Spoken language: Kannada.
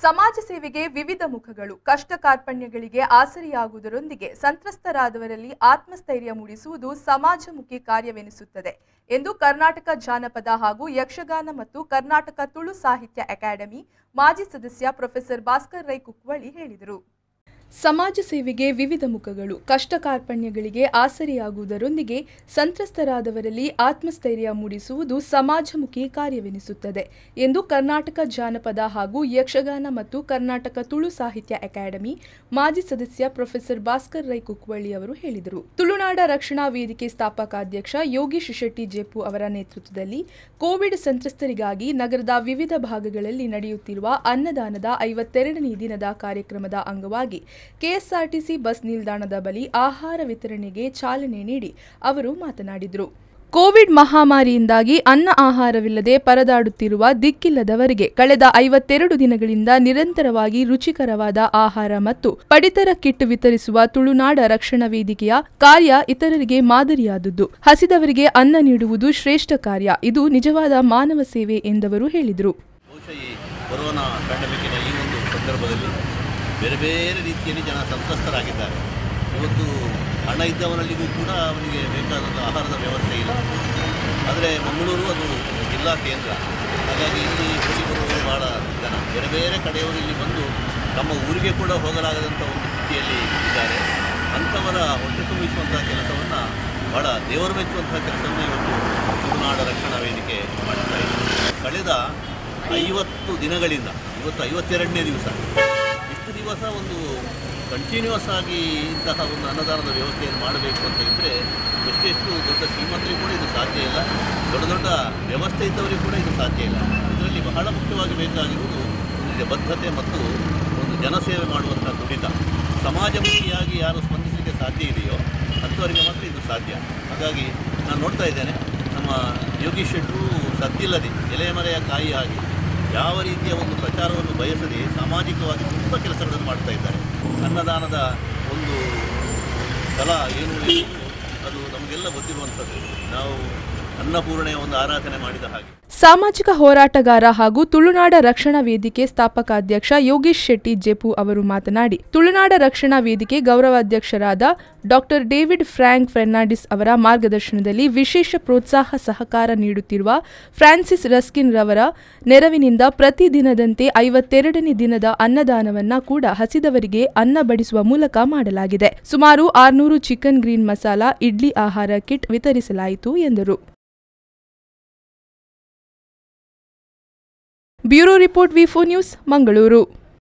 ಸಮಾಜ ಸೇವೆಗೆ ವಿವಿಧ ಮುಖಗಳು ಕಷ್ಟ ಕಾರ್ಪಣ್ಯಗಳಿಗೆ ಆಸರಿಯಾಗುವುದರೊಂದಿಗೆ ಸಂತ್ರಸ್ತರಾದವರಲ್ಲಿ ಆತ್ಮಸ್ಥೈರ್ಯ ಮೂಡಿಸುವುದು ಸಮಾಜಮುಖಿ ಕಾರ್ಯವೆನಿಸುತ್ತದೆ ಎಂದು ಕರ್ನಾಟಕ ಜಾನಪದ ಹಾಗೂ ಯಕ್ಷಗಾನ ಮತ್ತು ಕರ್ನಾಟಕ ತುಳು ಸಾಹಿತ್ಯ ಅಕಾಡೆಮಿ ಮಾಜಿ ಸದಸ್ಯ ಪ್ರೊಫೆಸರ್ ಭಾಸ್ಕರ್ ರೈ ಕುಕ್ವಳಿ ಹೇಳಿದರು ಸಮಾಜ ಸೇವೆಗೆ ವಿವಿಧ ಮುಖಗಳು ಕಷ್ಟ ಕಾರ್ಪಣ್ಯಗಳಿಗೆ ಆಸರಿಯಾಗುವುದರೊಂದಿಗೆ ಸಂತ್ರಸ್ತರಾದವರಲ್ಲಿ ಆತ್ಮಸ್ಥೈರ್ಯ ಮೂಡಿಸುವುದು ಸಮಾಜಮುಖಿ ಕಾರ್ಯವೆನಿಸುತ್ತದೆ ಎಂದು ಕರ್ನಾಟಕ ಜಾನಪದ ಹಾಗೂ ಯಕ್ಷಗಾನ ಮತ್ತು ಕರ್ನಾಟಕ ತುಳು ಸಾಹಿತ್ಯ ಅಕಾಡೆಮಿ ಮಾಜಿ ಸದಸ್ಯ ಪ್ರೊಫೆಸರ್ ಭಾಸ್ಕರ್ ರೈ ಕುಕ್ವಳ್ಳಿ ಅವರು ಹೇಳಿದರು ತುಳುನಾಡ ರಕ್ಷಣಾ ವೇದಿಕೆ ಸ್ಥಾಪಕಾಧ್ಯಕ್ಷ ಯೋಗೀಶ್ ಶೆಟ್ಟಿ ಜೆಪ್ಪು ಅವರ ನೇತೃತ್ವದಲ್ಲಿ ಕೋವಿಡ್ ಸಂತ್ರಸ್ತರಿಗಾಗಿ ನಗರದ ವಿವಿಧ ಭಾಗಗಳಲ್ಲಿ ನಡೆಯುತ್ತಿರುವ ಅನ್ನದಾನದ ಐವತ್ತೆರಡನೇ ದಿನದ ಕಾರ್ಯಕ್ರಮದ ಅಂಗವಾಗಿ ಕೆಎಸ್ಆರ್ಟಿಸಿ ಬಸ್ ನಿಲ್ದಾಣದ ಬಳಿ ಆಹಾರ ವಿತರಣೆಗೆ ಚಾಲನೆ ನೀಡಿ ಅವರು ಮಾತನಾಡಿದರು ಕೋವಿಡ್ ಮಹಾಮಾರಿಯಿಂದಾಗಿ ಅನ್ನ ಆಹಾರವಿಲ್ಲದೆ ಪರದಾಡುತ್ತಿರುವ ದಿಕ್ಕಿಲ್ಲದವರಿಗೆ ಕಳೆದ ಐವತ್ತೆರಡು ದಿನಗಳಿಂದ ನಿರಂತರವಾಗಿ ರುಚಿಕರವಾದ ಆಹಾರ ಮತ್ತು ಪಡಿತರ ಕಿಟ್ ವಿತರಿಸುವ ತುಳುನಾಡ ರಕ್ಷಣಾ ವೇದಿಕೆಯ ಕಾರ್ಯ ಇತರರಿಗೆ ಮಾದರಿಯಾದುದು ಹಸಿದವರಿಗೆ ಅನ್ನ ನೀಡುವುದು ಶ್ರೇಷ್ಠ ಕಾರ್ಯ ಇದು ನಿಜವಾದ ಮಾನವ ಸೇವೆ ಎಂದವರು ಹೇಳಿದರು ಬಹುಶಃ ಈ ಕೊರೋನಾ ಪ್ಯಾಂಡಮಿಕ್ಕಿನ ಈ ಒಂದು ಸಂದರ್ಭದಲ್ಲಿ ಬೇರೆ ಬೇರೆ ರೀತಿಯಲ್ಲಿ ಜನ ಸಂತ್ರಸ್ತರಾಗಿದ್ದಾರೆ ಇವತ್ತು ಹಣ ಇದ್ದವನಲ್ಲಿಗೂ ಕೂಡ ಅವನಿಗೆ ಬೇಕಾದಂಥ ಆಹಾರದ ವ್ಯವಸ್ಥೆ ಇಲ್ಲ ಆದರೆ ಮಂಗಳೂರು ಅದು ಜಿಲ್ಲಾ ಕೇಂದ್ರ ಹಾಗಾಗಿ ಇಲ್ಲಿ ಹೋಗಿ ಬರುವವರು ಭಾಳ ಜನ ಬೇರೆ ಬೇರೆ ಕಡೆಯವರು ಇಲ್ಲಿ ಬಂದು ತಮ್ಮ ಊರಿಗೆ ಕೂಡ ಹೋಗಲಾಗದಂಥ ಒಂದು ಸ್ಥಿತಿಯಲ್ಲಿ ಇದ್ದಾರೆ ಅಂಥವರ ಹೊಟ್ಟೆ ತುಂಬಿಸುವಂಥ ಕೆಲಸವನ್ನು ಭಾಳ ದೇವರು ಮೆಚ್ಚುವಂತಹ ಕೆಲಸವನ್ನು ಇವತ್ತು ತುಳುನಾಡ ರಕ್ಷಣಾ ವೇದಿಕೆ ಮಾಡ್ತಾ ಇದೆ ಕಳೆದ ಐವತ್ತು ದಿನಗಳಿಂದ ಇವತ್ತು ಐವತ್ತೆರಡನೇ ದಿವಸ ಇಷ್ಟು ದಿವಸ ಒಂದು ಕಂಟಿನ್ಯೂಸ್ ಆಗಿ ಇಂತಹ ಒಂದು ಅನ್ನದಾನದ ವ್ಯವಸ್ಥೆಯನ್ನು ಮಾಡಬೇಕು ಅಂತ ಇದ್ದರೆ ಎಷ್ಟೆಷ್ಟು ದೊಡ್ಡ ಶ್ರೀಮಂತರಿಗೂ ಕೂಡ ಇದು ಸಾಧ್ಯ ಇಲ್ಲ ದೊಡ್ಡ ದೊಡ್ಡ ವ್ಯವಸ್ಥೆ ಇದ್ದವರಿಗೂ ಕೂಡ ಇದು ಸಾಧ್ಯ ಇಲ್ಲ ಇದರಲ್ಲಿ ಬಹಳ ಮುಖ್ಯವಾಗಿ ಬೇಕಾಗಿರುವುದು ಒಂದು ಬದ್ಧತೆ ಮತ್ತು ಒಂದು ಜನಸೇವೆ ಮಾಡುವಂಥ ದುಡಿತ ಸಮಾಜಮುಖಿಯಾಗಿ ಯಾರು ಸ್ಪಂದಿಸಲಿಕ್ಕೆ ಸಾಧ್ಯ ಇದೆಯೋ ಅಂಥವರಿಗೆ ಮಾತ್ರ ಇದು ಸಾಧ್ಯ ಹಾಗಾಗಿ ನಾನು ನೋಡ್ತಾ ಇದ್ದೇನೆ ನಮ್ಮ ಯೋಗೀಶ್ ಶೆಟ್ಟರು ಸದ್ದಿಲ್ಲದೆ ಎಲೆಮರೆಯ ಕಾಯಿ ಆಗಿ ಯಾವ ರೀತಿಯ ಒಂದು ಪ್ರಚಾರವನ್ನು ಬಯಸದೆ ಸಾಮಾಜಿಕವಾಗಿ ತುಂಬ ಕೆಲಸಗಳನ್ನು ಮಾಡ್ತಾ ಇದ್ದಾರೆ ಅನ್ನದಾನದ ಒಂದು ಕಲಾ ಏನು ಎನ್ನುವುದು ಅದು ನಮಗೆಲ್ಲ ಗೊತ್ತಿರುವಂಥದ್ದು ನಾವು ಅನ್ನಪೂರ್ಣೆಯ ಒಂದು ಆರಾಧನೆ ಮಾಡಿದ ಹಾಗೆ ಸಾಮಾಜಿಕ ಹೋರಾಟಗಾರ ಹಾಗೂ ತುಳುನಾಡ ರಕ್ಷಣಾ ವೇದಿಕೆ ಸ್ಥಾಪಕಾಧ್ಯಕ್ಷ ಯೋಗೇಶ್ ಶೆಟ್ಟಿ ಜೆಪು ಅವರು ಮಾತನಾಡಿ ತುಳುನಾಡ ರಕ್ಷಣಾ ವೇದಿಕೆ ಗೌರವಾಧ್ಯಕ್ಷರಾದ ಡಾಕ್ಟರ್ ಡೇವಿಡ್ ಫ್ರಾಂಕ್ ಫೆರ್ನಾಂಡಿಸ್ ಅವರ ಮಾರ್ಗದರ್ಶನದಲ್ಲಿ ವಿಶೇಷ ಪ್ರೋತ್ಸಾಹ ಸಹಕಾರ ನೀಡುತ್ತಿರುವ ಫ್ರಾನ್ಸಿಸ್ ರಸ್ಕಿನ್ ರವರ ನೆರವಿನಿಂದ ಪ್ರತಿದಿನದಂತೆ ಐವತ್ತೆರಡನೇ ದಿನದ ಅನ್ನದಾನವನ್ನ ಕೂಡ ಹಸಿದವರಿಗೆ ಅನ್ನ ಬಡಿಸುವ ಮೂಲಕ ಮಾಡಲಾಗಿದೆ ಸುಮಾರು ಆರ್ನೂರು ಚಿಕನ್ ಗ್ರೀನ್ ಮಸಾಲಾ ಇಡ್ಲಿ ಆಹಾರ ಕಿಟ್ ವಿತರಿಸಲಾಯಿತು ಎಂದರು bureau report V news Mangaluru